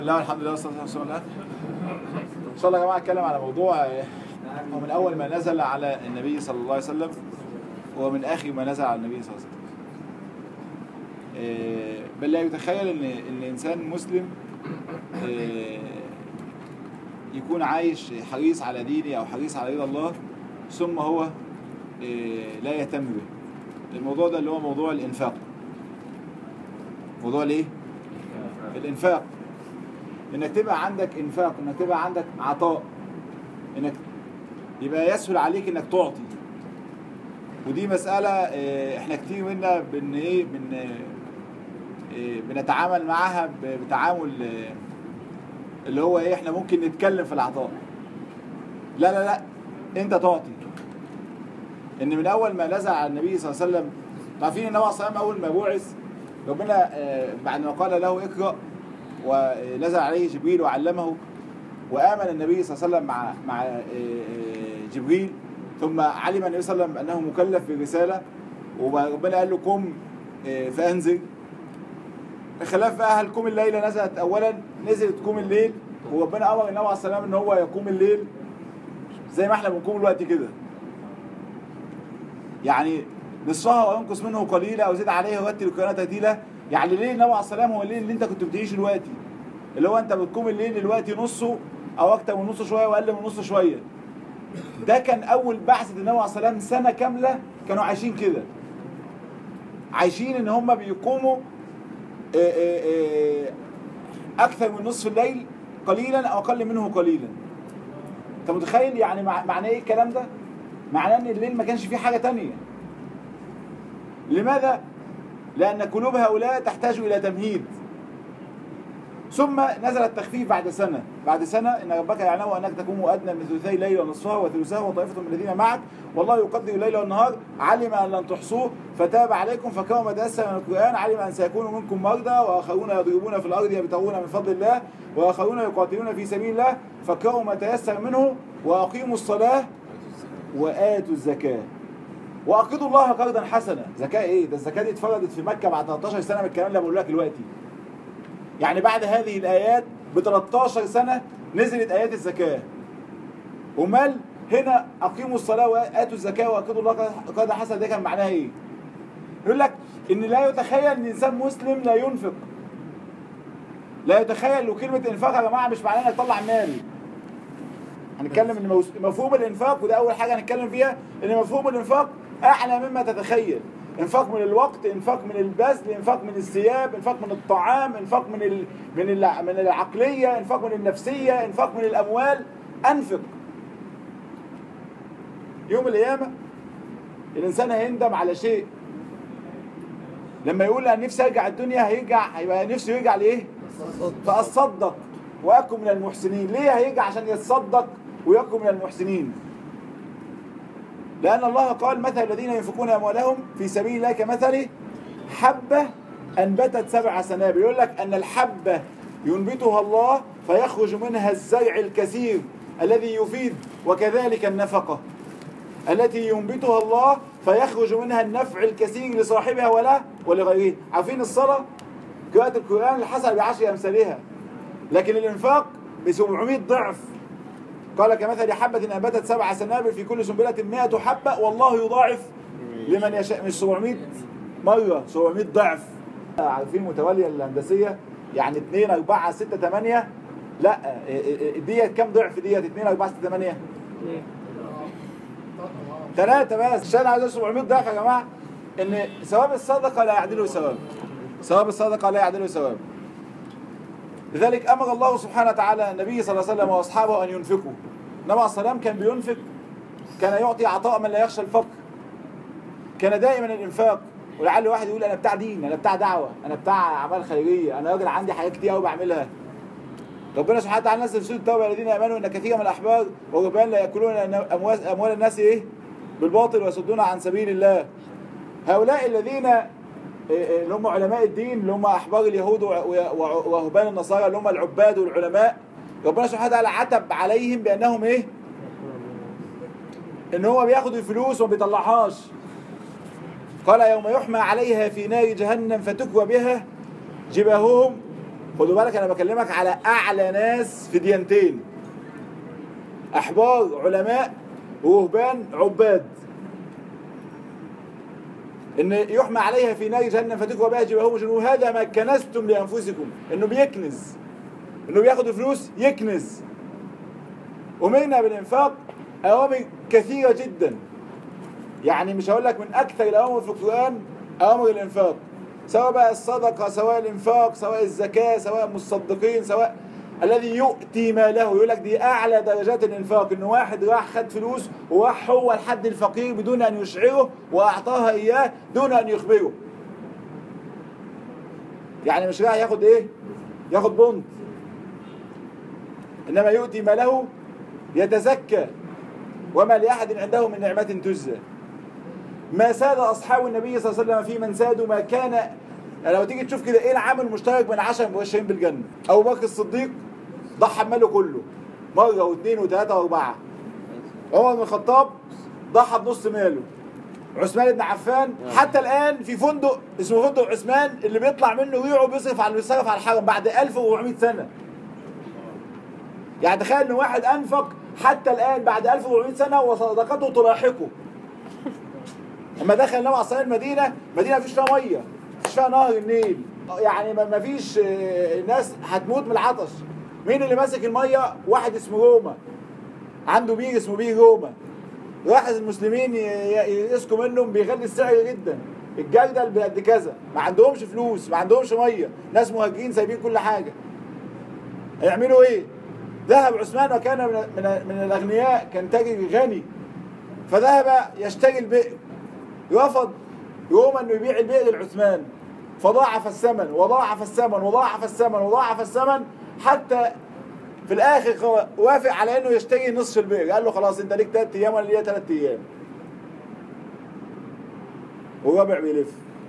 الله الحمد لله والصلاه والسلام على رسول الله ان شاء الله يا جماعه اتكلم على موضوع آه، هو من اول ما نزل على النبي صلى الله عليه وسلم ومن اخر ما نزل على النبي صلى الله عليه وسلم آه، بل لا يتخيل ان ان انسان مسلم آه، يكون عايش حريص على دينه او حريص على رضا الله ثم هو آه، لا يهتم به الموضوع ده اللي هو موضوع الانفاق موضوع الايه الانفاق انك تبقى عندك انفاق انك تبقى عندك عطاء انك يبقى يسهل عليك انك تعطي ودي مسألة آه، احنا كتير منا بن ايه بن آه، بنتعامل معاها ب- بتعامل آه، اللي هو ايه احنا ممكن نتكلم في العطاء لا لا لا انت تعطي ان من اول ما نزل على النبي صلى الله عليه وسلم عارفين النبي صلى الله عليه وسلم اول ما بعث ربنا آه، بعد ما قال له اقرأ ونزل عليه جبريل وعلمه وآمن النبي صلى الله عليه وسلم مع مع آه، آه، جبريل ثم علم النبي صلى الله عليه وسلم أنه مكلف بالرسالة وربنا قال له قم آه، فأنزل خلاف بقى هل قوم الليل نزلت أولا نزلت قوم الليل وربنا أمر النبي عليه الصلاة والسلام إن هو يقوم الليل زي ما احنا بنقوم الوقت كده يعني نصفها وينقص منه قليلا او زيد عليه ورتل القرآن ترتيلا يعني ليه النبي عليه السلام هو الليل اللي انت كنت بتعيشه دلوقتي اللي هو انت بتقوم الليل دلوقتي نصه او اكتر من نصه شويه واقل من نصه شويه ده كان اول بعثه النبي عليه السلام سنه كامله كانوا عايشين كده عايشين ان هم بيقوموا آه، آه، آه، اكثر من نصف الليل قليلا او اقل منه قليلا انت متخيل يعني مع- معناه ايه الكلام ده معناه ان الليل ما كانش فيه حاجه تانية لماذا لان قلوب هؤلاء تحتاج الى تمهيد ثم نزل التخفيف بعد سنة بعد سنة إن ربك يعلم أنك تقوم أدنى من ثلثي الليل ونصفها وثلثها وطائفة من الذين معك والله يقدر الليل والنهار علم أن لن تحصوه فتاب عليكم فكما ما تيسر من القرآن علم أن سيكون منكم مرضى وآخرون يضربون في الأرض يبتغون من فضل الله وآخرون يقاتلون في سبيل الله فاقرأوا ما تيسر منه وأقيموا الصلاة وآتوا الزكاة وأقرضوا الله قرضا حسنا زكاة إيه؟ ده الزكاة دي اتفرضت في مكة بعد 13 سنة من الكلام اللي بقول لك دلوقتي يعني بعد هذه الآيات ب 13 سنة نزلت آيات الزكاة ومال هنا أقيموا الصلاة وآتوا الزكاة وأقيموا الله قرضا حسنا ده كان معناها إيه؟ يقول لك إن لا يتخيل إن إنسان مسلم لا ينفق لا يتخيل وكلمة إنفاق يا جماعة مش معناها إنك تطلع مال هنتكلم ان موس- مفهوم الانفاق وده اول حاجه هنتكلم فيها ان مفهوم الانفاق اعلى مما تتخيل انفاق من الوقت انفاق من البذل انفاق من الثياب انفاق من الطعام انفاق من ال... من ال... من العقليه انفاق من النفسيه انفاق من الاموال انفق يوم القيامه الانسان هيندم على شيء لما يقول انا نفسي ارجع الدنيا هيرجع هيبقى نفسه يرجع لايه فاصدق واكن من المحسنين ليه هيرجع عشان يتصدق ويكن من المحسنين لأن الله قال مثل الذين ينفقون أموالهم في سبيل الله كمثل حبة أنبتت سبع سنابل يقول لك أن الحبة ينبتها الله فيخرج منها الزرع الكثير الذي يفيد وكذلك النفقة التي ينبتها الله فيخرج منها النفع الكثير لصاحبها ولا ولغيره عارفين الصلاة قراءة القرآن الحسنة بعشر أمثالها لكن الإنفاق ب 700 ضعف قال كمثل حبة أنبتت سبع سنابل في كل سنبلة 100 حبة والله يضاعف لمن يشاء مش 700 مرة 700 ضعف عارفين المتوالية الهندسية يعني 2 4 6 8 لا ديت كام ضعف ديت 2 4 6 8 ثلاثة بس عشان عايز 700 ضعف يا جماعة ان ثواب الصدقة لا يعدله ثواب ثواب الصدقة لا يعدله ثواب لذلك امر الله سبحانه وتعالى النبي صلى الله عليه وسلم واصحابه ان ينفقوا النبي عليه السلام كان بينفق كان يعطي عطاء من لا يخشى الفقر كان دائما الانفاق ولعل واحد يقول انا بتاع دين انا بتاع دعوه انا بتاع اعمال خيريه انا راجل عندي حاجات كتير قوي بعملها ربنا سبحانه وتعالى نزل في سوره التوبه الذين امنوا ان كثيرا من الاحبار والرهبان لا ياكلون اموال اموال الناس ايه بالباطل ويصدون عن سبيل الله هؤلاء الذين اللي هم علماء الدين اللي هم احبار اليهود ورهبان النصارى اللي هم العباد والعلماء ربنا سبحانه وتعالى عتب عليهم بانهم ايه ان هو بياخد الفلوس وما بيطلعهاش قال يوم يحمى عليها في نار جهنم فتكوى بها جباههم خدوا بالك انا بكلمك على اعلى ناس في ديانتين احبار علماء ورهبان عباد ان يحمى عليها في نار جهنم فتكوى بها جباههم وجنوب هذا ما كنستم لانفسكم انه بيكنز انه بياخد فلوس يكنز امرنا بالانفاق اوامر كثيره جدا يعني مش هقول لك من اكثر الاوامر في القران اوامر الانفاق سواء بقى الصدقه سواء الانفاق سواء الزكاه سواء المصدقين سواء الذي يؤتي ماله يقول لك دي اعلى درجات الانفاق ان واحد راح خد فلوس وراح هو لحد الفقير بدون ان يشعره واعطاها اياه دون ان يخبره يعني مش راح ياخد ايه ياخد بونت انما يؤتي ماله يتزكى وما لاحد عنده من نعمه تجزى ما ساد اصحاب النبي صلى الله عليه وسلم في من سادوا ما كان لو تيجي تشوف كده ايه العامل المشترك بين 10 مبشرين بالجنه ابو بكر الصديق ضحى بماله كله مره واثنين وثلاثه واربعه عمر بن الخطاب ضحى بنص ماله عثمان بن عفان حتى الان في فندق اسمه فندق عثمان اللي بيطلع منه ريعه بيصرف على بيصرف على الحرم بعد 1400 سنه يعني تخيل ان واحد انفق حتى الان بعد 1400 سنه وصدقته تلاحقه لما دخل النبي عليه الصلاه المدينه مدينه ما فيش فيها ميه ما فيش فيها نهر النيل يعني ما فيش ناس هتموت من العطش مين اللي ماسك الميه واحد اسمه روما عنده بير اسمه بير روما راح المسلمين يسكوا منهم بيغلي السعر جدا الجردل بقد كذا ما عندهمش فلوس ما عندهمش ميه ناس مهاجرين سايبين كل حاجه هيعملوا ايه ذهب عثمان وكان من من, من الاغنياء كان تاجر غني فذهب يشتري البئر رفض روما انه يبيع البئر لعثمان فضاعف الثمن وضاعف الثمن وضاعف الثمن وضاعف الثمن حتى في الاخر وافق على انه يشتري نصف البئر قال له خلاص انت ليك ثلاث ايام وانا ليا ثلاث ايام والرابع بيلف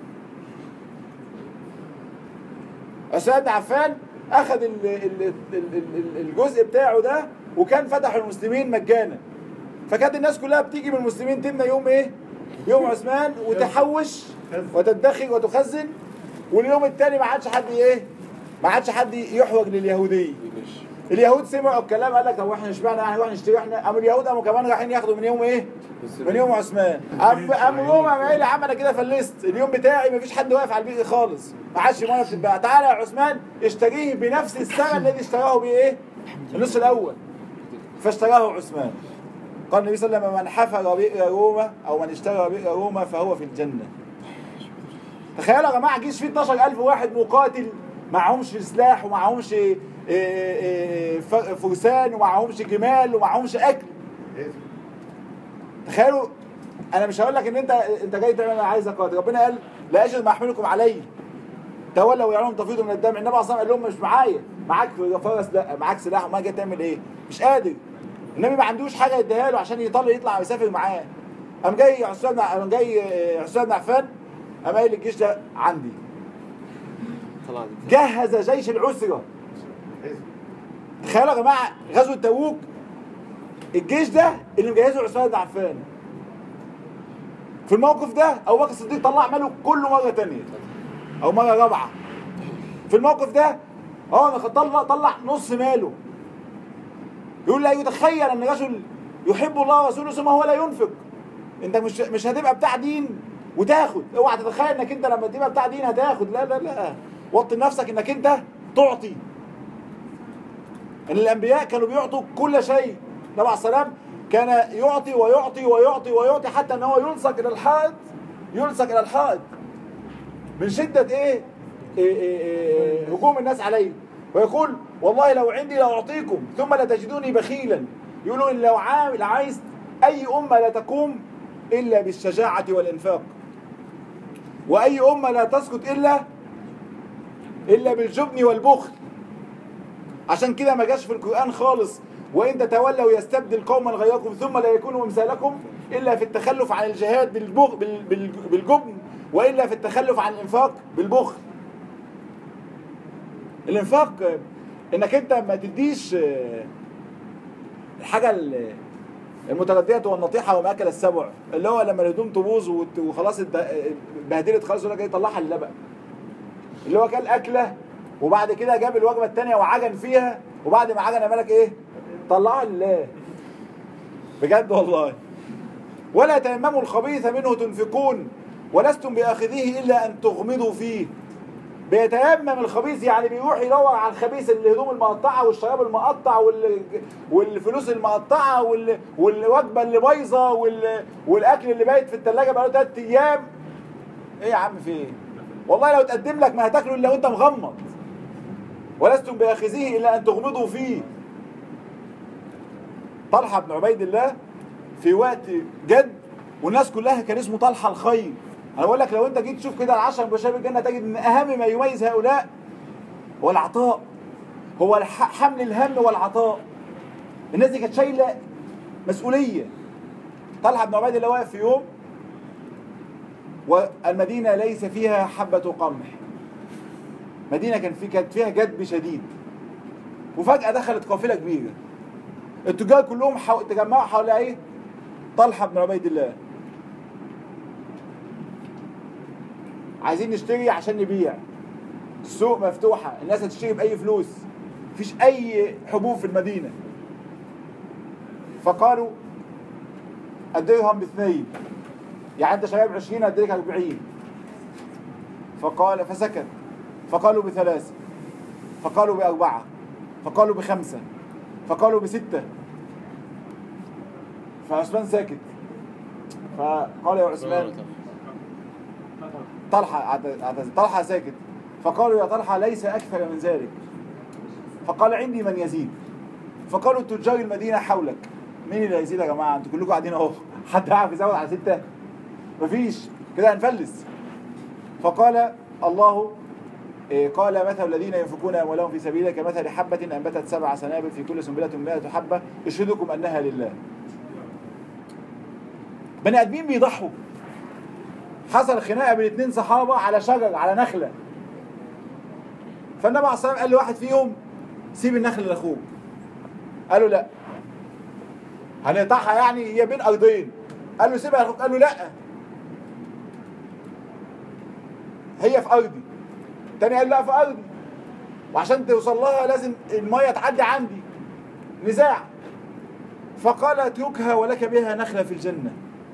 عثمان بن عفان اخذ ال ال ال الجزء بتاعه ده وكان فتح المسلمين مجانا فكانت الناس كلها بتيجي من المسلمين تمنى يوم ايه يوم عثمان وتحوش وتدخر وتخزن واليوم الثاني ما عادش حد ايه ما عادش حد يحوج لليهوديه اليهود سمعوا الكلام قال لك طب احنا اشمعنى يعني نروح نشتري احنا قاموا اليهود قاموا كمان رايحين ياخدوا من يوم ايه؟ من يوم عثمان قام قام يوم قام قايل يا عم انا كده فلست اليوم بتاعي ما فيش حد واقف على البيت خالص ما عادش ميه بتتباع تعالى يا عثمان اشتريه بنفس الثمن الذي اشتراه بيه ايه؟ النص الاول فاشتراه عثمان قال النبي صلى الله عليه وسلم من حفر بئر روما او من اشترى بئر روما فهو في الجنه تخيلوا يا جماعه جيش فيه 12000 واحد مقاتل معهمش سلاح ومعهمش فرسان ومعهمش جمال ومعهمش اكل تخيلوا انا مش هقول لك ان انت انت جاي تعمل انا عايز اقاتل ربنا قال لا اجد ما احملكم عليه تولوا ويعلمهم تفيضوا من الدم النبي اصلا قال لهم مش معايا معاك فرس لا معاك سلاح وما جاي تعمل ايه مش قادر النبي ما عندوش حاجه يديها له عشان يطلع يطلع ويسافر معاه قام جاي عثمان قام جاي عثمان بن عفان قام قايل الجيش ده عندي جهز جيش العسره تخيلوا يا جماعه غزوه تبوك الجيش ده اللي مجهزه عثمان بن عفان في الموقف ده ابو بكر الصديق طلع ماله كله مره ثانيه او مره رابعه في الموقف ده اه طلع طلع نص ماله يقول لا يتخيل ان رجل يحب الله ورسوله ثم هو لا ينفق انت مش مش هتبقى بتاع دين وتاخد اوعى تتخيل انك انت لما تبقى بتاع دين هتاخد لا لا لا وطن نفسك انك انت تعطي ان الانبياء كانوا بيعطوا كل شيء النبي عليه السلام كان يعطي ويعطي ويعطي ويعطي حتى ان هو يلصق الى الحائط يلصق الى الحائط من شده ايه, إيه, إيه, إيه هجوم الناس عليه ويقول والله لو عندي لاعطيكم ثم لا تجدوني بخيلا يقولوا ان لو عامل عايز اي امه لا تقوم الا بالشجاعه والانفاق واي امه لا تسقط الا الا بالجبن والبخل عشان كده ما جاش في القران خالص وان تتولوا يستبدل قوما غيركم ثم لا يكونوا امثالكم الا في التخلف عن الجهاد بالبخ بالجبن والا في التخلف عن الانفاق بالبخل الانفاق انك انت ما تديش الحاجه المترديه والنطيحه وما اكل السبع اللي هو لما الهدوم تبوظ وخلاص اتبهدلت خلاص يقول لك ايه طلعها اللبن اللي هو كان اكله وبعد كده جاب الوجبه الثانيه وعجن فيها وبعد ما عجن مالك ايه طلعها لله بجد والله ولا تيمموا الخبيث منه تنفقون ولستم باخذيه الا ان تغمضوا فيه بيتيمم الخبيث يعني بيروح يدور على الخبيث الهدوم المقطعه والشراب المقطع وال... والفلوس المقطعه وال... والوجبه اللي بايظه وال... والاكل اللي بايت في الثلاجه بقاله ثلاث ايام ايه يا عم في ايه؟ والله لو تقدم لك ما هتاكله الا وانت مغمض ولستم باخذيه الا ان تغمضوا فيه طلحه بن عبيد الله في وقت جد والناس كلها كان اسمه طلحه الخير انا بقول لك لو انت جيت تشوف كده العشر مبشرين بالجنه تجد ان اهم ما يميز هؤلاء هو العطاء هو الح- حمل الهم والعطاء الناس دي كانت شايله مسؤوليه طلحه بن عبيد الله واقف في يوم والمدينه ليس فيها حبه قمح مدينه كان في كانت فيها جدب شديد وفجاه دخلت قافله كبيره التجار كلهم حو... تجمعوا حول ايه طلحه بن عبيد الله عايزين نشتري عشان نبيع السوق مفتوحة الناس هتشتري بأي فلوس مفيش أي حبوب في المدينة فقالوا الدرهم باثنين يعني أنت شغال بعشرين أديك أربعين فقال فسكت فقالوا بثلاثة فقالوا بأربعة فقالوا بخمسة فقالوا بستة فعثمان ساكت فقال يا عثمان طلحة اعت- اعتذر طلحة ساكت فقالوا يا طلحة ليس أكثر من ذلك فقال عندي من يزيد فقالوا تجار المدينة حولك مين اللي هيزيد يا جماعة انتوا كلكم قاعدين اهو حد عارف يزود على ستة مفيش كده هنفلس فقال الله إيه، قال مثل الذين ينفقون اموالهم في سبيل الله كمثل حبة انبتت سبع سنابل في كل سنبلة 100 حبة اشهدكم انها لله بني ادمين بيضحوا حصل خناقه بين اتنين صحابه على شجر على نخله فالنبي عليه الصلاه والسلام قال لواحد فيهم سيب النخله لاخوك قالوا لا هنقطعها يعني هي بين ارضين قال له سيبها لاخوك قال له لا هي في ارضي تاني قال لا في ارضي وعشان توصل لها لازم الميه تعدي عندي نزاع فقال اتركها ولك بها نخله في الجنه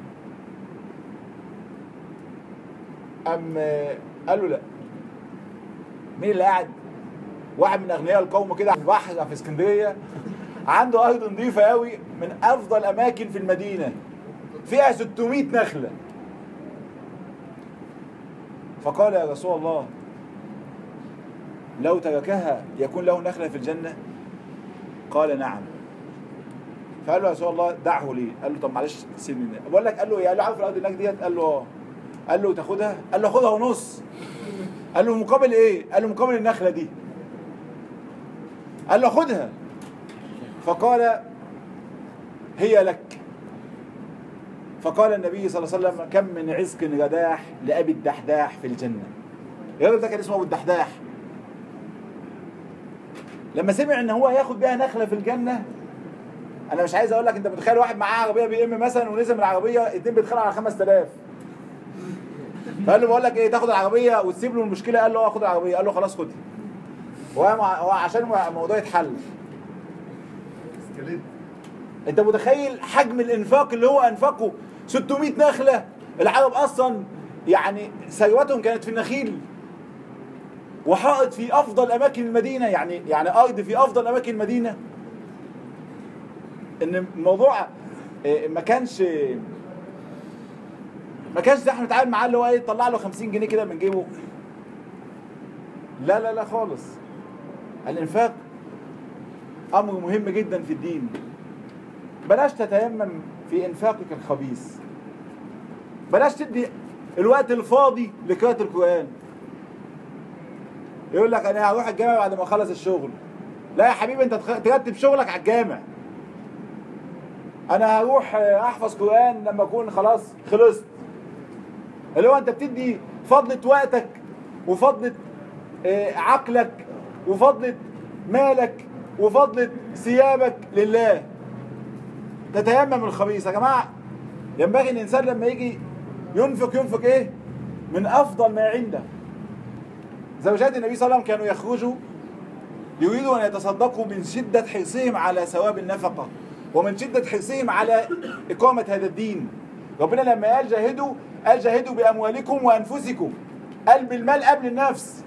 أم قال له لا مين اللي قاعد واحد من اغنياء القوم كده على البحر في اسكندريه عنده ارض نظيفه قوي من افضل اماكن في المدينه فيها 600 نخله فقال يا رسول الله لو تركها يكون له نخله في الجنه قال نعم فقال له يا رسول الله دعه لي قال له طب معلش سيبني بقول لك قال له يا له عارف الارض هناك ديت قال له اه قال له تاخدها قال له خدها ونص قال له مقابل ايه قال له مقابل النخله دي قال له خدها فقال هي لك فقال النبي صلى الله عليه وسلم كم من عزق رداح لأبي الدحداح في الجنة الراجل ده كان اسمه أبو الدحداح لما سمع ان هو هياخد بيها نخلة في الجنة انا مش عايز اقول لك انت متخيل واحد معاه عربية بي ام مثلا ونزل من العربية اتنين بيتخانقوا على 5000 فقال له بقول لك ايه تاخد العربية وتسيب له المشكلة قال له اه خد العربية قال له خلاص خدها هو مع- هو عشان الموضوع يتحل انت متخيل حجم الانفاق اللي هو انفقه 600 نخله العرب اصلا يعني ثروتهم كانت في النخيل وحائط في افضل اماكن المدينه يعني يعني ارض في افضل اماكن المدينه ان الموضوع اه، ما كانش ما كانش زي احنا بنتعامل معاه اللي هو ايه طلع له 50 جنيه كده من جيبه لا لا لا خالص الانفاق امر مهم جدا في الدين بلاش تتيمم في انفاقك الخبيث بلاش تدي الوقت الفاضي لقراءة القرآن يقول لك انا هروح الجامع بعد ما اخلص الشغل لا يا حبيبي انت تخ- ترتب شغلك على الجامع انا هروح آه، احفظ قرآن لما اكون خلاص خلصت اللي هو انت بتدي فضلة وقتك وفضلة آه، عقلك وفضلة مالك وفضلة ثيابك لله تتيمم الخبيث يا جماعة ينبغي ان الانسان لما يجي ينفق ينفق ايه من افضل ما عنده زوجات النبي صلى الله عليه وسلم كانوا يخرجوا يريدوا أن يتصدقوا من شدة حرصهم على ثواب النفقة ومن شدة حرصهم على إقامة هذا الدين ربنا لما قال جاهدوا قال جاهدوا بأموالكم وأنفسكم قال بالمال قبل النفس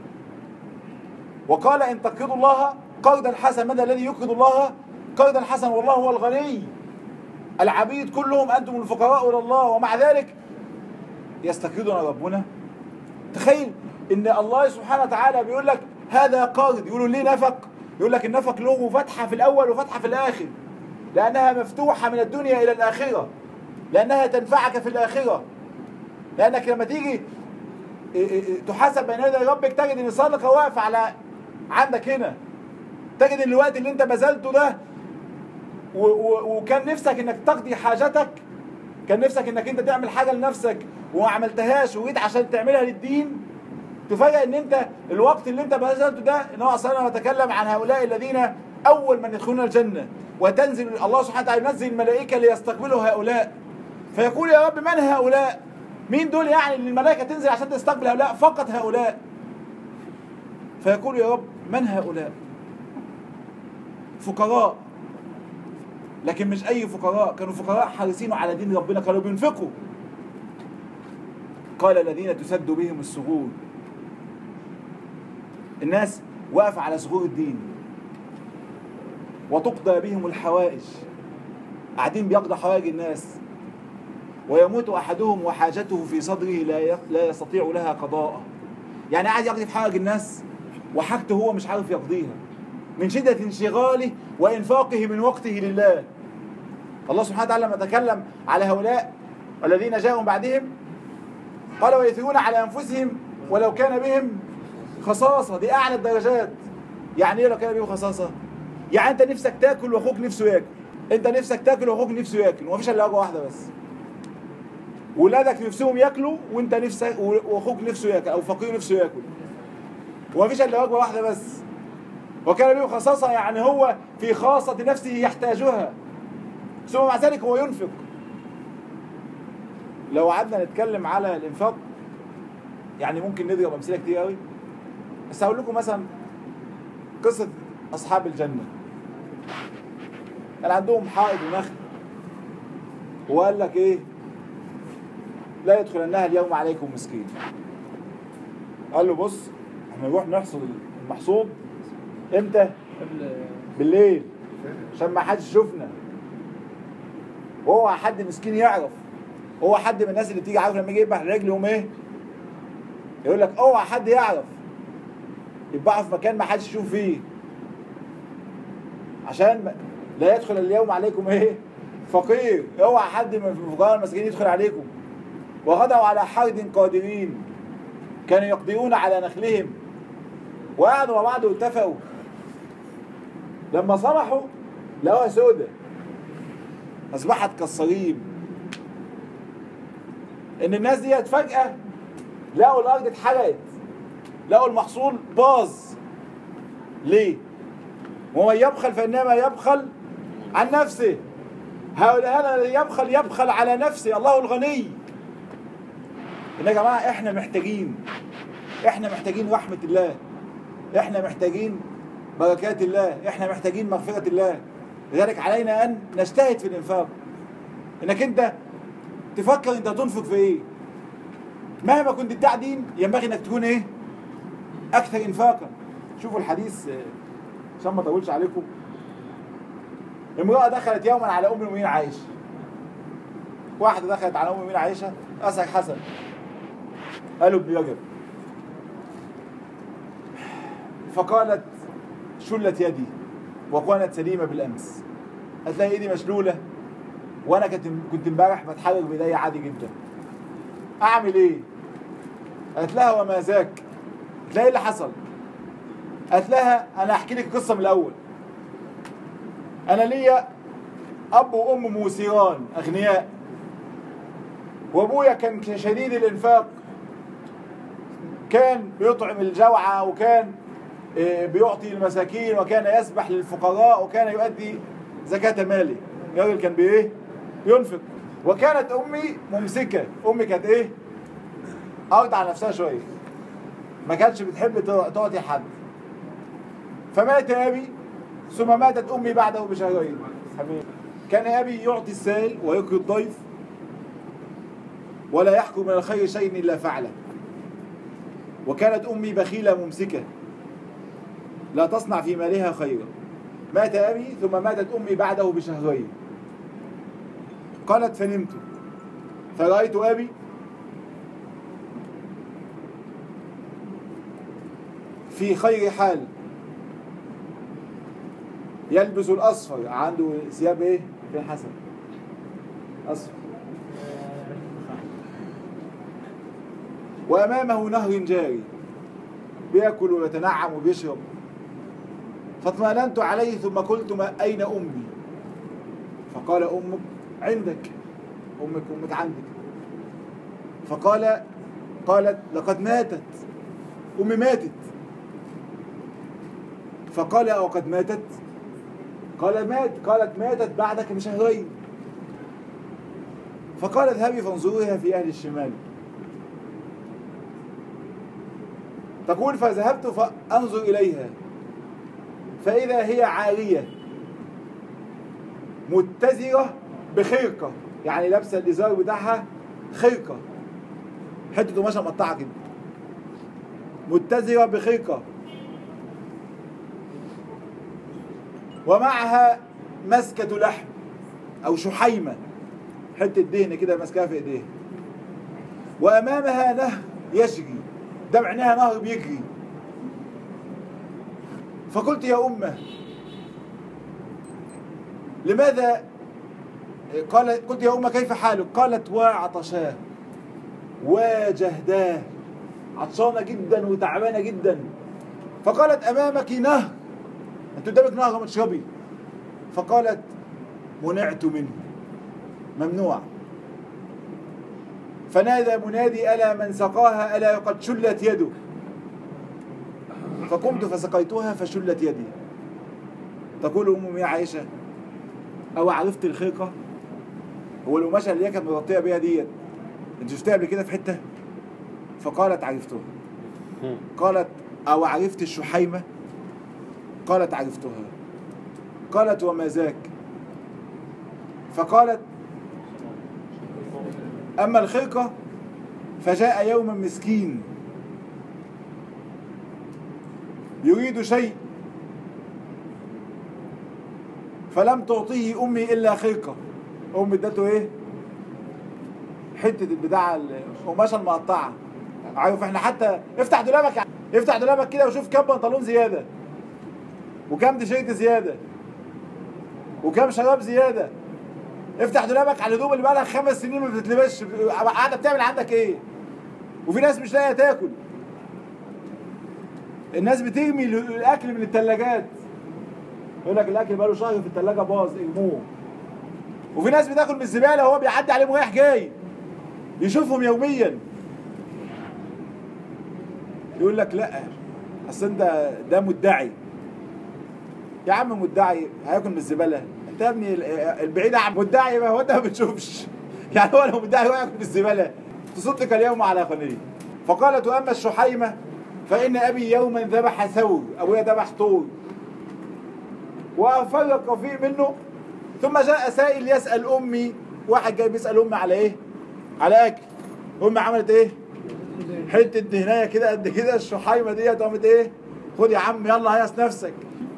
وقال إن تقرضوا الله قرضا حسنا من الذي يقرض الله قرضا حسنا والله هو الغني العبيد كلهم أنتم الفقراء إلى الله ومع ذلك يستقرضنا ربنا تخيل ان الله سبحانه وتعالى بيقول لك هذا قرض يقولوا ليه نفق يقول لك النفق له فتحة في الأول وفتحة في الآخر لأنها مفتوحة من الدنيا إلى الآخرة لأنها تنفعك في الآخرة لأنك لما تيجي تحاسب بين يدي ربك تجد ان الصدقه واقفه على عندك هنا تجد ان الوقت اللي انت بذلته ده و- و- وكان نفسك انك تقضي حاجتك كان نفسك انك انت تعمل حاجه لنفسك وما عملتهاش وجيت عشان تعملها للدين تفاجئ ان انت الوقت اللي انت بذلته ده ان هو اصلا نتكلم عن هؤلاء الذين اول من يدخلون الجنه وتنزل الله سبحانه وتعالى ينزل الملائكه ليستقبلوا هؤلاء فيقول يا رب من هؤلاء مين دول يعني اللي الملائكه تنزل عشان تستقبل هؤلاء فقط هؤلاء فيقول يا رب من هؤلاء فقراء لكن مش اي فقراء كانوا فقراء حريصين على دين ربنا كانوا بينفقوا قال الذين تسد بهم السرور الناس واقفة على سرور الدين وتقضى بهم الحوائج قاعدين بيقضى حوائج الناس ويموت أحدهم وحاجته في صدره لا ي- لا يستطيع لها قضاء يعني قاعد يقضي في حوائج الناس وحاجته هو مش عارف يقضيها من شدة انشغاله وإنفاقه من وقته لله الله سبحانه وتعالى لما تكلم على هؤلاء الذين جاءوا بعدهم قال ويثرون على أنفسهم ولو كان بهم خصاصة دي أعلى الدرجات يعني إيه لو كان بهم خصاصة؟ يعني أنت نفسك تاكل وأخوك نفسه ياكل أنت نفسك تاكل وأخوك نفسه ياكل ومفيش إلا وجبة واحدة بس ولادك نفسهم ياكلوا وأنت نفسك وأخوك نفسه ياكل أو فقير نفسه ياكل ومفيش إلا وجبة واحدة بس وكان بهم خصاصة يعني هو في خاصة نفسه يحتاجها ثم مع ذلك هو ينفق لو قعدنا نتكلم على الانفاق يعني ممكن نضرب امثله كتير قوي بس هقول لكم مثلا قصه اصحاب الجنه كان عندهم حائط ونخل وقال لك ايه لا يدخلنها اليوم عليكم مسكين قال له بص احنا نروح نحصد المحصول امتى قبل بالليل عشان ما حدش يشوفنا وهو حد مسكين يعرف هو حد من الناس اللي بتيجي عارف لما يجي يذبح رجلهم ايه يقول لك اوعى حد يعرف يذبحوا في مكان ما حدش يشوف فيه عشان ما- لا يدخل اليوم عليكم ايه فقير اوعى حد من الفقراء المساكين يدخل عليكم وغدوا على حرد قادرين كانوا يقضيون على نخلهم وقعدوا مع بعض واتفقوا لما صبحوا لقوها سودة اصبحت كالصليب ان الناس ديت فجأة لقوا الارض اتحرقت لقوا المحصول باظ ليه؟ ومن يبخل فانما يبخل عن نفسه هؤلاء هذا الذي يبخل يبخل على نفسه الله الغني ان يا جماعه احنا محتاجين احنا محتاجين رحمه الله احنا محتاجين بركات الله احنا محتاجين مغفرة الله لذلك علينا ان نجتهد في الانفاق انك انت تفكر انت تنفق في ايه مهما كنت بتاع دين ينبغي انك تكون ايه اكثر انفاقا شوفوا الحديث آه، عشان ما اطولش عليكم امرأة دخلت يوما على ام المؤمنين عائشة واحدة دخلت على ام المؤمنين عائشة اسك حسن قالوا ابن رجب فقالت شلت يدي وكانت سليمة بالأمس قالت لها ايدي مشلولة وانا كنت كنت امبارح بتحرك بايديا عادي جدا اعمل ايه قالت لها وما ذاك قالت لها ايه اللي حصل قالت لها انا احكي لك القصه من الاول انا ليا اب وام موسيران اغنياء وابويا كان شديد الانفاق كان بيطعم الجوعى وكان آه، بيعطي المساكين وكان يسبح للفقراء وكان يؤدي زكاة ماله الراجل كان بايه ينفق وكانت امي ممسكة امي كانت ايه قاعدة على نفسها شوية ما كانتش بتحب تعطي حد فمات ابي ثم ماتت امي بعده بشهرين كان ابي يعطي السائل ويقري الضيف ولا يحكم من الخير شيء الا فعله وكانت امي بخيله ممسكه لا تصنع في مالها خيرا مات ابي ثم ماتت امي بعده بشهرين قالت فنمت فرأيت أبي في خير حال يلبس الأصفر عنده ثياب إيه؟ في حسن أصفر وأمامه نهر جاري بيأكل ويتنعم وبيشرب فاطمأننت عليه ثم قلت ما أين أمي فقال أمك عندك أمك أمك عندك فقال قالت لقد ماتت أمي ماتت فقال أو قد ماتت قال مات قالت ماتت بعدك بشهرين فقال اذهبي فانظريها في أهل الشمال تقول فذهبت فأنظر إليها فإذا هي عارية متزرة بخرقة يعني لابسة الإزار بتاعها خرقة حتة قماشة مقطعة كده متزرة بخرقة ومعها مسكة لحم أو شحيمة حتة دهن كده ماسكاها في إيديها وأمامها نهر يجري ده معناها نهر بيجري فقلت يا أمه لماذا قال قلت يا أمه كيف حالك قالت وعطشاه وجهداه عطشانة جدا وتعبانة جدا فقالت أمامك نهر أنت قدامك نهر ما تشربي فقالت منعت منه ممنوع فنادى منادي ألا من سقاها ألا قد شلت يده فقمت فسقيتها فشلت يدي تقول أم يا عائشة أو عرفت الخرقة هو القماشة اللي هي كانت مغطية بيها ديت أنت شفتها قبل كده في حتة فقالت عرفتها قالت أو عرفت الشحيمة قالت عرفتها قالت وما ذاك فقالت أما الخرقة فجاء يوما مسكين يريد شيء فلم تعطيه أمي إلا خرقة أمي ادته إيه حتة البتاع القماشة المقطعة عارف احنا حتى افتح دولابك افتح دولابك كده وشوف كام بنطلون زيادة وكام تيشيرت زيادة وكام شراب زيادة افتح دولابك على الهدوم اللي بقى لها خمس سنين ما بتتلبسش قاعدة بتعمل عندك ايه وفي ناس مش لاقيه تاكل الناس بترمي الاكل من الثلاجات يقول لك الاكل بقاله شهر في الثلاجه باظ ارموه وفي ناس بتاكل من الزباله وهو بيعدي عليهم رايح جاي يشوفهم يوميا يقول لك لا اصل انت ده مدعي يا عم مدعي هياكل من الزباله انت يا ابني البعيد عن مدعي ما هو انت ما بتشوفش يعني هو لو مدعي هو ياكل من الزباله تصدق اليوم على قنيه فقالت واما الشحيمه فان ابي يوما ذبح ثور ابويا ذبح طور وفرق فيه منه ثم جاء سائل يسال امي واحد جاي بيسال امي على ايه على اكل امي عملت ايه حته دهنايه كده قد كده الشحيمه ديت قامت ايه خد يا عم يلا هيص نفسك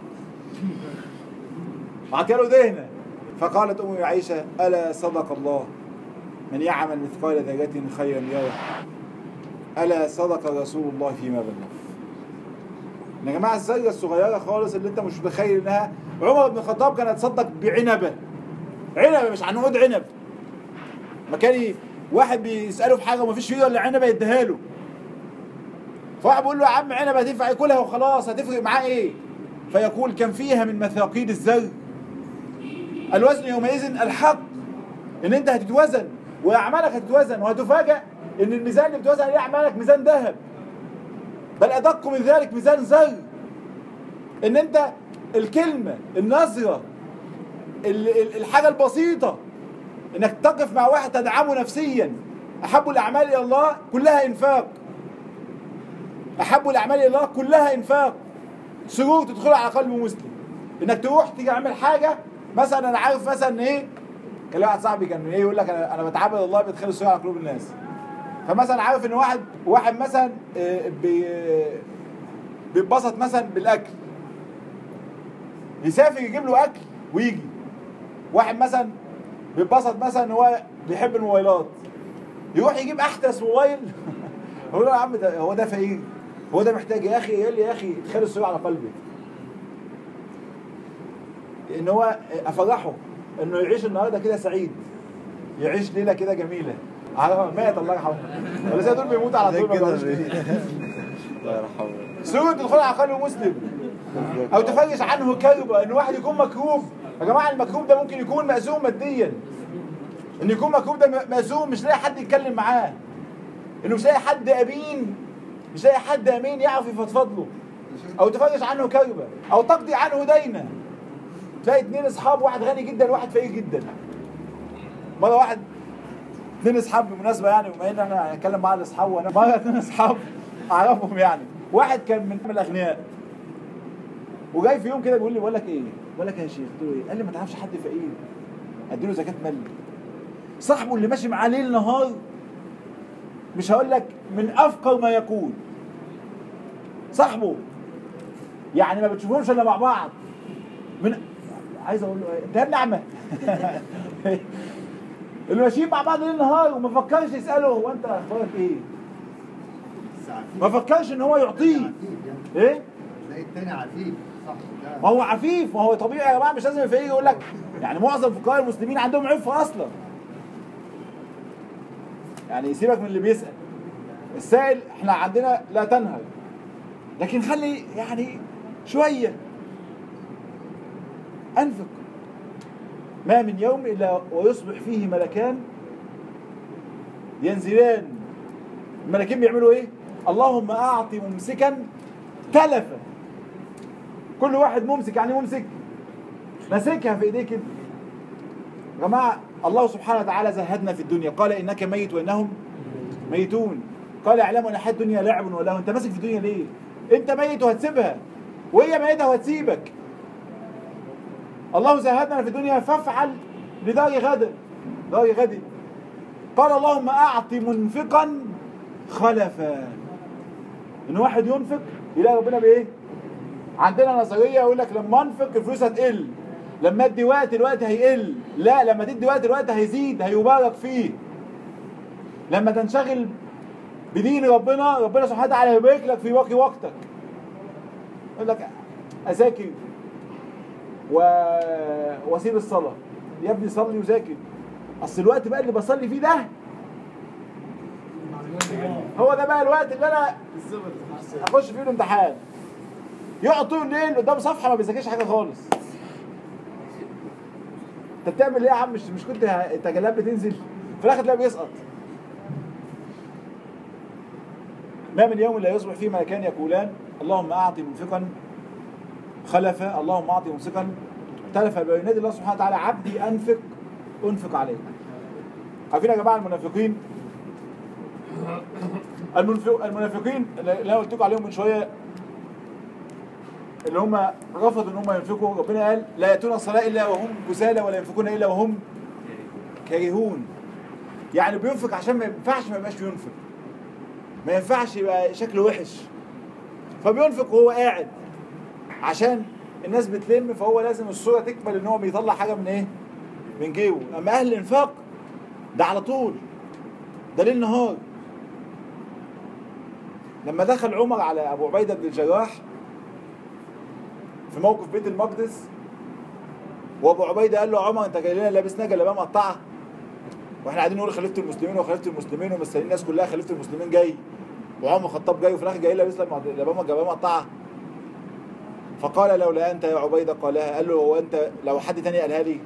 له دهنه فقالت ام عائشه الا صدق الله من يعمل مثقال ذره خيرا يره الا صدق رسول الله فيما بلغ يا جماعه الزيه الصغيره خالص اللي انت مش متخيل انها عمر بن الخطاب كان يتصدق بعنبه عنبه مش عنقود عنب ما كان واحد بيساله في حاجه وما فيش فيه الا عنبه يديها له فواحد بيقول له يا عم عنبه هتنفع ياكلها وخلاص هتفرق معاه ايه فيقول كان فيها من مثاقيل الزر الوزن يومئذ الحق ان انت هتتوزن واعمالك هتتوزن وهتفاجئ ان الميزان اللي بتوزن عليه اعمالك ميزان ذهب بل ادق من ذلك ميزان زر ان انت الكلمه النظره الحاجه البسيطه انك تقف مع واحد تدعمه نفسيا احب الاعمال الى الله كلها انفاق احب الاعمال الى الله كلها انفاق سرور تدخل على قلب مسلم انك تروح تيجي اعمل حاجه مثلا انا عارف مثلا ايه كان لي واحد صاحبي كان ايه يقول لك انا انا بتعبد الله بيدخل السرور على قلوب الناس فمثلا عارف ان واحد واحد مثلا آه، بي بيتبسط مثلا بالاكل يسافر يجيب له اكل ويجي واحد مثلا بيتبسط مثلا ان هو بيحب الموبايلات يروح يجيب احدث موبايل يقول له يا عم ده هو ده فقير هو ده محتاج يا اخي يقول لي يا اخي ادخل السرور على قلبي ان هو افرحه انه يعيش النهارده كده سعيد يعيش ليله كده جميله على مات الله يرحمه ولا زي دول بيموتوا على طول ما كده بيقعدوش بي- الله يرحمه سرور تدخل على قلب مسلم او تفرج عنه كربة ان واحد يكون مكروب يا جماعه المكروب ده ممكن يكون مأزوم ماديا ان يكون مكروب ده م- مأزوم مش لاقي حد يتكلم معاه انه مش لاقي حد امين مش لاقي حد امين يعرف يفضفض له او تفرج عنه كربة او تقضي عنه دينا تلاقي اتنين اصحاب واحد غني جدا وواحد فقير جدا مره واحد اتنين اصحاب بالمناسبه يعني بما ان احنا هنتكلم مع الاصحاب وانا مره اتنين اصحاب اعرفهم يعني واحد كان من الاغنياء وجاي في يوم كده بيقول لي بقول لك ايه بقول لك يا شيخ قلت له ايه قال لي ما تعرفش حد فقير اديله زكاه مال صاحبه اللي ماشي معاه ليل نهار مش هقول لك من افقر ما يكون صاحبه يعني ما بتشوفهمش الا مع بعض من عايز اقول له ايه انت يا ابن اعمى اللي ماشيين مع بعض ليل نهار وما فكرش يساله هو انت اخبارك ايه ما فكرش ان هو يعطيه ايه تلاقي التاني عفيف صح ده ما هو عفيف ما هو طبيعي يا جماعه مش لازم الفقير يقول لك يعني معظم فقراء المسلمين عندهم عفه اصلا يعني سيبك من اللي بيسال السائل احنا عندنا لا تنهر لكن خلي يعني شويه انفق ما من يوم الا ويصبح فيه ملكان ينزلان الملكين بيعملوا ايه اللهم اعط ممسكا تلفا كل واحد ممسك يعني ممسك ماسكها في ايديه كده يا جماعه الله سبحانه وتعالى زهدنا في الدنيا قال انك ميت وانهم ميتون قال اعلموا ان الحياه الدنيا لعب ولهو انت ماسك في الدنيا ليه انت ميت وهتسيبها وهي ميتة وهتسيبك الله زهدنا في الدنيا فافعل لدار غد دار غد قال اللهم اعط منفقا خلفا ان واحد ينفق يلاقي ربنا بايه عندنا نظريه يقول لك لما انفق الفلوس هتقل لما ادي وقت الوقت هيقل لا لما تدي وقت الوقت هيزيد هيبارك فيه لما تنشغل بدين ربنا ربنا سبحانه وتعالى هيبارك لك في باقي وقتك يقول لك اذاكر و... واسيب الصلاه يا ابني صلي وذاكر اصل الوقت بقى اللي بصلي فيه ده هو ده بقى الوقت اللي انا اخش فيه الامتحان يقعد طول الليل قدام صفحه ما بيذاكرش حاجه خالص انت بتعمل ايه يا عم مش مش كنت التجلات بتنزل في الاخر تلاقيه بيسقط ما من يوم لا يصبح فيه ملكان يقولان اللهم اعطي منفقا خلفا اللهم اعطي ممسكا تلفا بينادي الله سبحانه وتعالى عبدي انفق انفق عليك عارفين يا جماعه المنافقين المنفق المنافقين اللي انا قلت لكم عليهم من شويه اللي هم رفضوا ان هم ينفقوا ربنا قال لا ياتون الصلاه الا وهم كسالى ولا ينفقون الا وهم كارهون يعني بينفق عشان ما ينفعش ما يبقاش بينفق ما ينفعش يبقى شكله وحش فبينفق وهو قاعد عشان الناس بتلم فهو لازم الصوره تكمل ان هو بيطلع حاجه من ايه؟ من جيبه اما اهل الانفاق ده على طول ده ليل نهار لما دخل عمر على ابو عبيده بن الجراح في موقف بيت المقدس وابو عبيده قال له عمر انت جاي لنا لابس جلابيه مقطعه واحنا قاعدين نقول خليفه المسلمين وخليفه المسلمين ومستنيين الناس كلها خليفه المسلمين جاي وعمر الخطاب جاي وفي الاخر جاي لابس جلابيه جلابيه مقطعه فقال لولا انت يا عبيده قالها قال له هو انت لو حد تاني قالها لي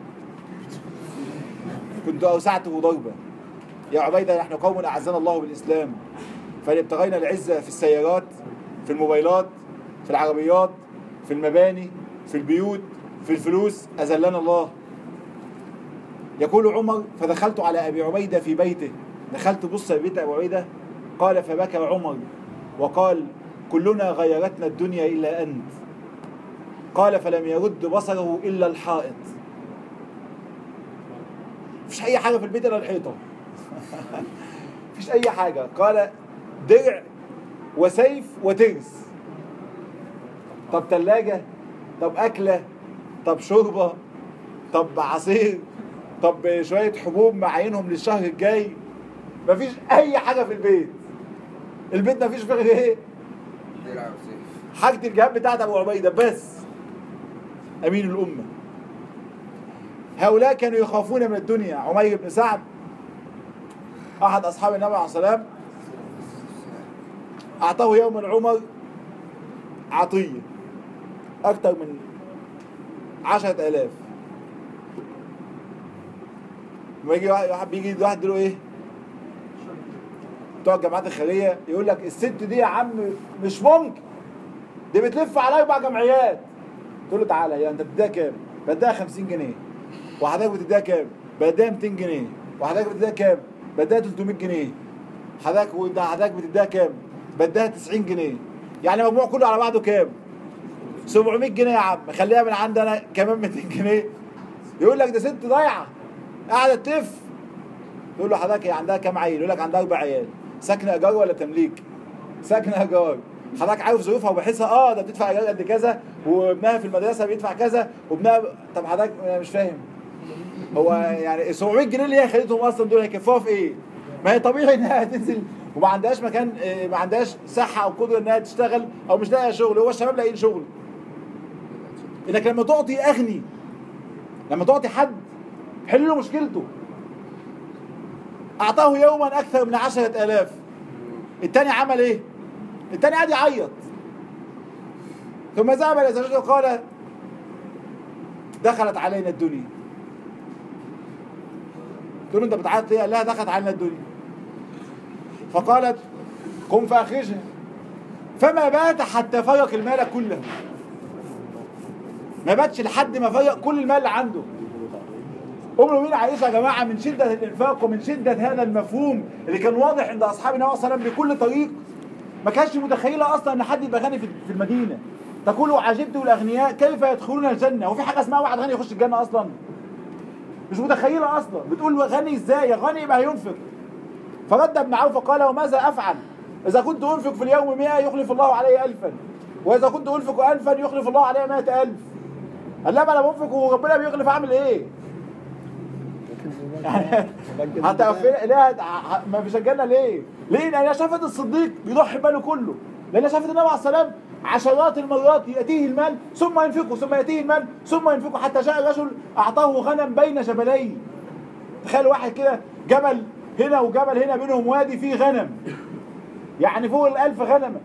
كنت اوسعته ضربا يا عبيده نحن قوم اعزنا الله بالاسلام فإن ابتغينا العزه في السيارات في الموبايلات في العربيات في المباني في البيوت في الفلوس اذلنا الله يقول عمر فدخلت على ابي عبيده في بيته دخلت بص بيت ابي عبيده قال فبكى عمر وقال كلنا غيرتنا الدنيا إلا أنت قال فلم يرد بصره إلا الحائط مفيش أي حاجة في البيت إلا الحيطة مفيش أي حاجة قال درع وسيف وترس طب تلاجة طب أكلة طب شوربة طب عصير طب شوية حبوب معينهم للشهر الجاي مفيش أي حاجة في البيت البيت مفيش فيه غير إيه؟ درع وسيف حاجة الجهاد بتاعت أبو عبيدة بس أمين الأمة هؤلاء كانوا يخافون من الدنيا عمير بن سعد أحد أصحاب النبي عليه الصلاة والسلام أعطاه يوم العمر عطية أكثر من عشرة آلاف لما يجي واحد واحد- بيجي واحد يقول له إيه بتوع الجامعات الخيرية يقول لك الست دي يا عم مش ممكن دي بتلف على أربع جمعيات تقول له تعالى يا أنت بتديها كام؟ بديها 50 جنيه وحضرتك بتديها كام؟ بديها 200 جنيه وحضرتك بتديها كام؟ بديها 300 جنيه حضرتك وده حضرتك بتديها كام؟ بديها 90 جنيه يعني مجموع كله على بعضه كام؟ 700 جنيه يا عم خليها من عندي انا كمان 200 جنيه يقول لك ده ست ضايعه قاعده تلف تقول له حضرتك هي عندها كام عيل؟ يقول لك عندها اربع عيال ساكنه ايجار ولا تمليك؟ ساكنه ايجار حضرتك عارف ظروفها وبحسها اه ده بتدفع ايجار قد كذا وابنها في المدرسه بيدفع كذا وابنها طب حضرتك أنا مش فاهم هو يعني 700 جنيه اللي هي خدتهم اصلا دول هيكفوها في ايه؟ ما هي طبيعي انها هتنزل وما عندهاش مكان آه، ما عندهاش صحه او قدره انها تشتغل او مش لاقيه شغل هو الشباب لاقيين شغل انك لما تعطي اغني لما تعطي حد حل له مشكلته اعطاه يوما اكثر من عشرة الاف التاني عمل ايه التاني قعد يعيط ثم ذهب الى زوجته وقال دخلت علينا الدنيا تقول له انت بتعيط ليه قال لها دخلت علينا الدنيا فقالت قم فاخرجها فما بات حتى فرق المال كله ما باتش لحد ما فرق كل المال اللي عنده ام المؤمنين عائشه يا جماعه من شده الانفاق ومن شده هذا المفهوم اللي كان واضح عند اصحاب النبي صلى الله عليه وسلم بكل طريق ما كانش متخيله اصلا ان حد يبقى غني في في المدينه تقول عجبت الاغنياء كيف يدخلون الجنه هو في حاجه اسمها واحد غني يخش الجنه اصلا مش متخيله اصلا بتقول غني ازاي يا غني يبقى هينفق فرد ابن عوف قال وماذا افعل اذا كنت انفق في اليوم 100 يخلف الله علي ألفا واذا كنت انفق ألفا يخلف الله علي 100000 قال لا ما انا بنفق وربنا بيخلف اعمل ايه هتقفل ليه ه- ما بيشجعنا ليه؟ ليه؟ لان شافت الصديق بيضحي باله كله لان شافت النبي عليه السلام عشرات المرات ياتيه المال ثم ينفقه ثم ياتيه المال ثم ينفقه حتى جاء رجل اعطاه غنم بين جبلين تخيل واحد كده جبل هنا وجبل هنا بينهم وادي فيه غنم يعني فوق الألف غنمة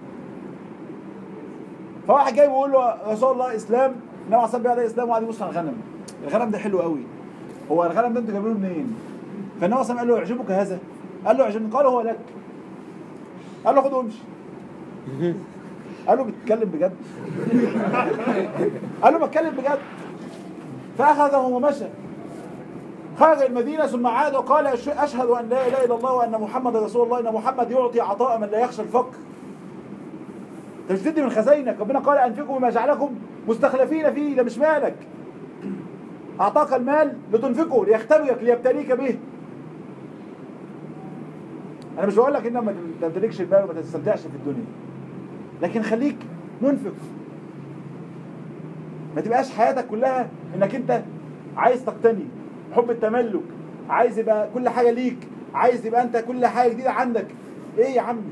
فواحد جاي بيقول له يا رسول الله اسلام النبي عليه الصلاه والسلام بيقول اسلام وقعد يبص على الغنم الغنم ده حلو قوي هو الغنم ده انتوا جايبينه منين؟ فالنبي عليه الصلاه والسلام قال له يعجبك هذا؟ قال له يعجبني قال هو لك قال له خده وامشي قال له بتتكلم بجد قال له بتكلم بجد فاخذه ومشى خرج المدينة ثم عاد وقال أش- أشهد أن لا إله إلا الله وأن محمد رسول الله إن محمد يعطي عطاء من لا يخشى الفقر أنت مش تدي من خزاينك ربنا قال أنفقوا بما جعلكم مستخلفين فيه ده مش مالك أعطاك المال لتنفقه ليختبرك ليبتليك به أنا مش بقول لك إن ما تمتلكش المال وما تستمتعش في الدنيا لكن خليك منفق ما تبقاش حياتك كلها انك انت عايز تقتني حب التملك عايز يبقى كل حاجه ليك عايز يبقى انت كل حاجه جديده عندك ايه يا عمي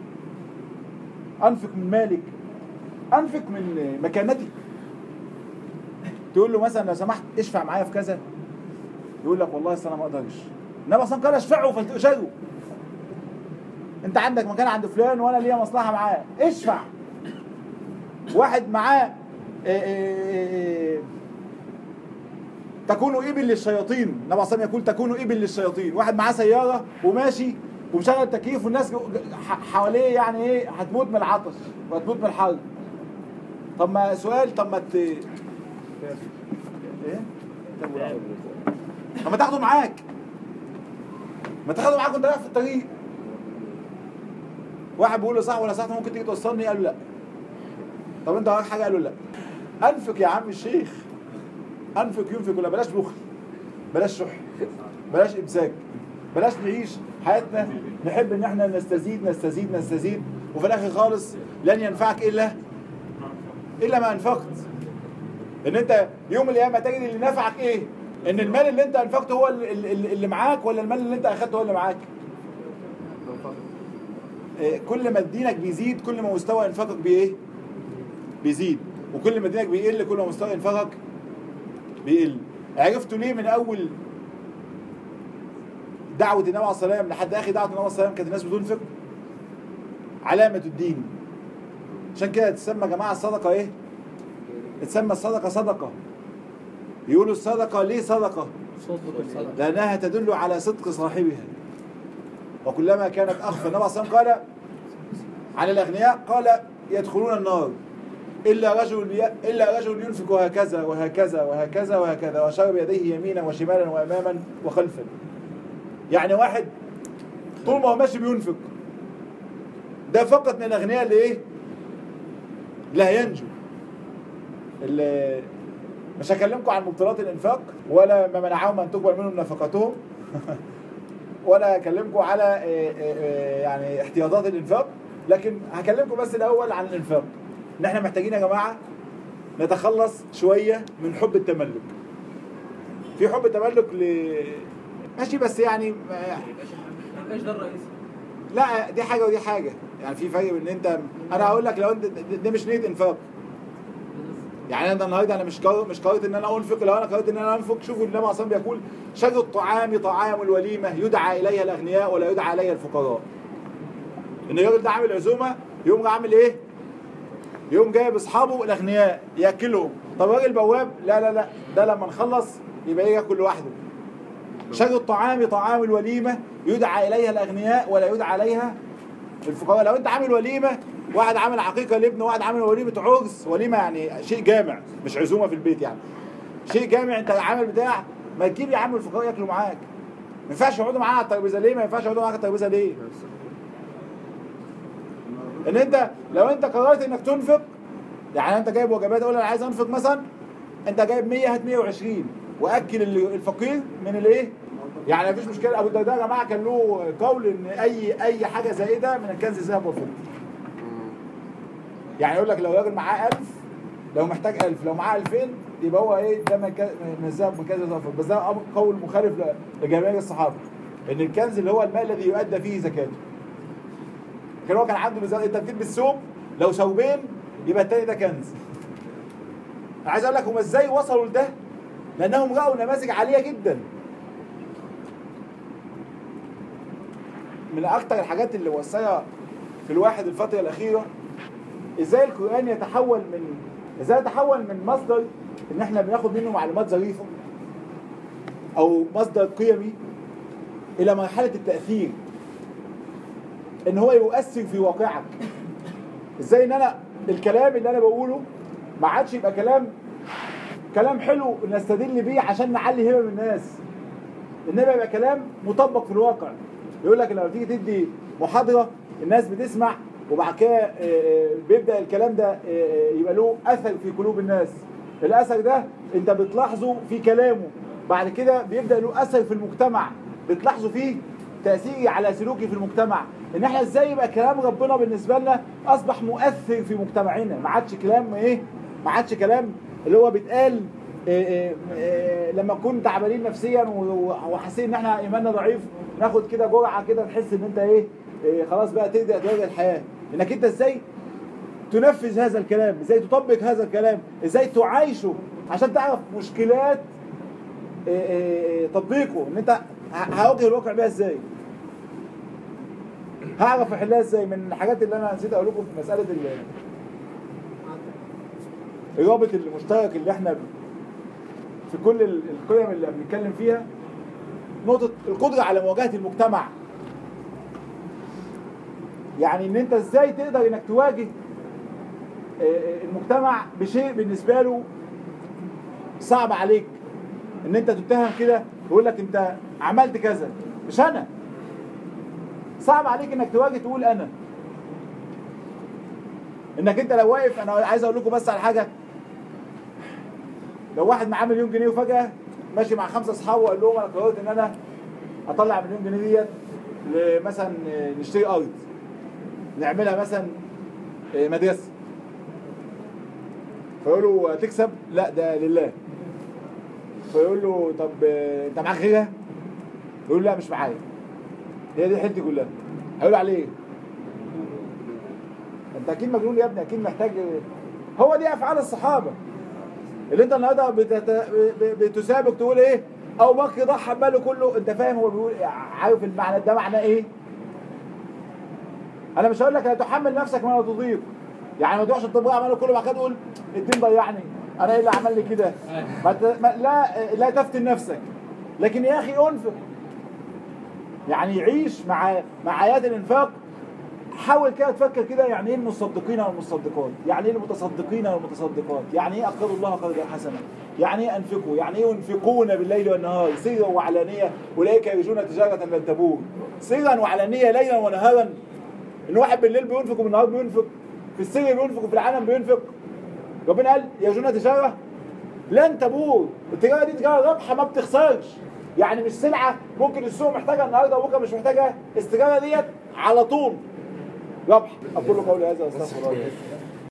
انفق من مالك انفق من مكانتك تقول له مثلا لو سمحت اشفع معايا في كذا يقول لك والله أصل انا ما اقدرش النبي اصلا قال اشفعوا فلتؤجروا انت عندك مكان عند فلان وانا ليا مصلحه معاه اشفع واحد معاه إيه إيه إيه تكونوا ابل للشياطين النبي عليه الصلاه والسلام يقول تكونوا ابل للشياطين واحد معاه سياره وماشي ومشغل التكييف والناس جو- ح- حواليه يعني ايه هتموت من العطش وهتموت من الحر طب ما سؤال طب ما ت... ايه طب ما تاخده معاك ما تاخده معاك وانت رايح في الطريق واحد بيقول له صح ولا صح ممكن تيجي توصلني قال له لا طب انت وراك حاجه قال له لا انفق يا عم الشيخ انفق ينفق ولا بلاش بخل بلاش شح بلاش امساك بلاش نعيش حياتنا نحب ان احنا نستزيد نستزيد نستزيد وفي الاخر خالص لن ينفعك الا الا ما انفقت ان انت يوم القيامه تجد اللي نفعك ايه ان المال اللي انت انفقته هو اللي, اللي اللي معاك ولا المال اللي انت اخدته هو اللي معاك إيه، كل ما دينك بيزيد كل ما مستوى انفاقك بايه بيزيد وكل ما دينك بيقل كل ما مستوى انفاقك بيقل عرفتوا ليه من اول دعوة النبي عليه الصلاة والسلام لحد آخر دعوة النبي عليه الصلاة والسلام كانت الناس بتنفق علامة الدين عشان كده تسمى يا جماعة الصدقة إيه؟ تسمى الصدقة صدقة يقولوا الصدقة ليه صدقة؟ لأنها تدل على صدق صاحبها وكلما كانت أخفى النبي عليه الصلاة والسلام قال عن الأغنياء قال يدخلون النار إلا رجل ي... إلا رجل ينفق هكذا وهكذا وهكذا وهكذا وأشار بيديه يمينا وشمالا وأماما وخلفا يعني واحد طول ما هو ماشي بينفق ده فقط من الأغنياء اللي إيه؟ لا ينجو اللي مش هكلمكم عن مبطلات الإنفاق ولا ما منعهم أن تقبل منهم نفقاتهم ولا هكلمكم على آه، آه، آه، يعني احتياطات الإنفاق لكن هكلمكم بس الأول عن الإنفاق إن إحنا محتاجين يا جماعة نتخلص شوية من حب التملك في حب التملك ل ماشي بس يعني آه، ايش ده الرئيس؟ لا دي حاجة ودي حاجة يعني في فرق بين ان انت انا هقول لك لو انت دي مش نية انفاق يعني انا النهارده انا مش قرر مش قررت ان انا انفق لو انا قررت ان انا انفق شوفوا النبي عليه الصلاه بيقول شر الطعام طعام الوليمه يدعى اليها الاغنياء ولا يدعى اليها الفقراء ان الراجل ده عامل عزومه يقوم عامل ايه يقوم جايب اصحابه الاغنياء ياكلهم طب الراجل بواب لا لا لا ده لما نخلص يبقى ياكل لوحده شر الطعام طعام الوليمه يدعى اليها الاغنياء ولا يدعى عليها الفقراء لو انت عامل وليمه واحد عامل عقيقه لابنه واحد عامل وليمه عرس وليمه يعني شيء جامع مش عزومه في البيت يعني شيء جامع انت عامل بتاع ما تجيب يا عم الفقراء ياكلوا معاك ما ينفعش يقعدوا معانا على الترابيزه ليه ما ينفعش يقعدوا معاك على الترابيزه ليه ان انت لو انت قررت انك تنفق يعني انت جايب وجبات اقول انا عايز انفق مثلا انت جايب 100 هات 120 واكل ال- الفقير من الايه يعني مفيش مشكله ابو الدرداء يا جماعه كان له قول ان اي اي حاجه زائده من الكنز الذهب والفضه يعني يقول لك لو راجل معاه 1000 لو محتاج 1000 لو معاه 2000 يبقى هو ايه ده من ك- من الذهب من كنز الذهب والفضه بس ده أمر- قول مخالف ل- لجماهير الصحابه ان الكنز اللي هو المال الذي يؤدى فيه زكاته كان هو كان عنده ميزان انت بتلبس ثوب لو ثوبين يبقى التاني ده كنز انا عايز اقول لك هم ازاي وصلوا لده لانهم راوا نماذج عاليه جدا من اكتر الحاجات اللي وصاها في الواحد الفتره الاخيره ازاي القران يتحول من ازاي يتحول من مصدر ان احنا بناخد منه معلومات ظريفه او مصدر قيمي الى مرحله التاثير ان هو يؤثر في واقعك ازاي ان انا الكلام اللي انا بقوله ما عادش يبقى كلام كلام حلو نستدل بيه عشان نعلي همم الناس انما يبقى كلام مطبق في الواقع يقول لك لما تيجي تدي محاضره الناس بتسمع وبعد كده آه، آه، بيبدا الكلام ده آه، آه، يبقى له اثر في قلوب الناس الاثر ده انت بتلاحظه في كلامه بعد كده بيبدا له اثر في المجتمع بتلاحظوا فيه تاثيري على سلوكي في المجتمع ان احنا ازاي يبقى كلام ربنا بالنسبه لنا اصبح مؤثر في مجتمعنا ما عادش كلام ايه ما عادش كلام اللي هو بيتقال إيه إيه إيه لما نكون تعبانين نفسيا و- وحاسين ان احنا ايماننا ضعيف ناخد كده جرعه كده تحس ان انت ايه, إيه خلاص بقى تبدا تواجه الحياه انك انت ازاي تنفذ هذا الكلام ازاي تطبق هذا الكلام ازاي تعايشه عشان تعرف مشكلات إيه إيه تطبيقه ان انت ه- هواجه الواقع بيها ازاي هعرف احلها ازاي من الحاجات اللي انا نسيت اقول لكم في مساله ال- الرابط المشترك اللي احنا في كل ال- القيم اللي بنتكلم فيها نقطة القدرة على مواجهة المجتمع يعني ان انت ازاي تقدر انك تواجه آه، آه، المجتمع بشيء بالنسبة له صعب عليك ان انت تتهم كده يقول لك انت عملت كذا مش انا صعب عليك انك تواجه تقول انا انك انت لو واقف انا عايز اقول لكم بس على حاجه لو واحد معاه مليون جنيه وفجاه ماشي مع خمسه اصحابه وقال لهم انا قررت ان انا اطلع مليون جنيه ديت ل- مثلا نشتري ارض نعملها مثلا مدرسه فيقول له تكسب لا ده لله فيقول له طب آه، انت معاك غيرها يقول له لا مش معايا هي دي حيلتي كلها هيقول له عليه ايه انت اكيد مجنون يا ابني اكيد محتاج هو دي افعال الصحابه اللي انت النهارده بتت... ب- بتسابق تقول ايه ابو بكر ضحى بماله كله انت فاهم هو بيقول عارف المعنى ده معناه ايه انا مش هقول لك لا تحمل نفسك ما لا تضيق يعني ما تروحش تطبق عمله كله بعد كده تقول الدين ضيعني انا ايه اللي عمل لي كده ما ت... ما... لا لا تفتن نفسك لكن يا اخي انفق يعني عيش مع مع ايات الانفاق حاول كده تفكر كده يعني ايه المصدقين والمصدقات يعني ايه المتصدقين والمتصدقات يعني ايه اقرضوا الله قرضا حسنا يعني ايه انفقوا يعني ايه ينفقون بالليل والنهار سرا وعلانيه اولئك يرجون تجاره لن تبور سرا وعلانيه ليلا ونهارا ان واحد بالليل بينفق وبالنهار بينفق في السر بينفق وفي العالم بينفق ربنا قال يرجون تجاره لن تبور التجاره دي تجاره رابحه ما بتخسرش يعني مش سلعه ممكن السوق محتاجها النهارده وبكره مش محتاجها التجاره ديت على طول ربح اقول قولي هذا واستغفر الله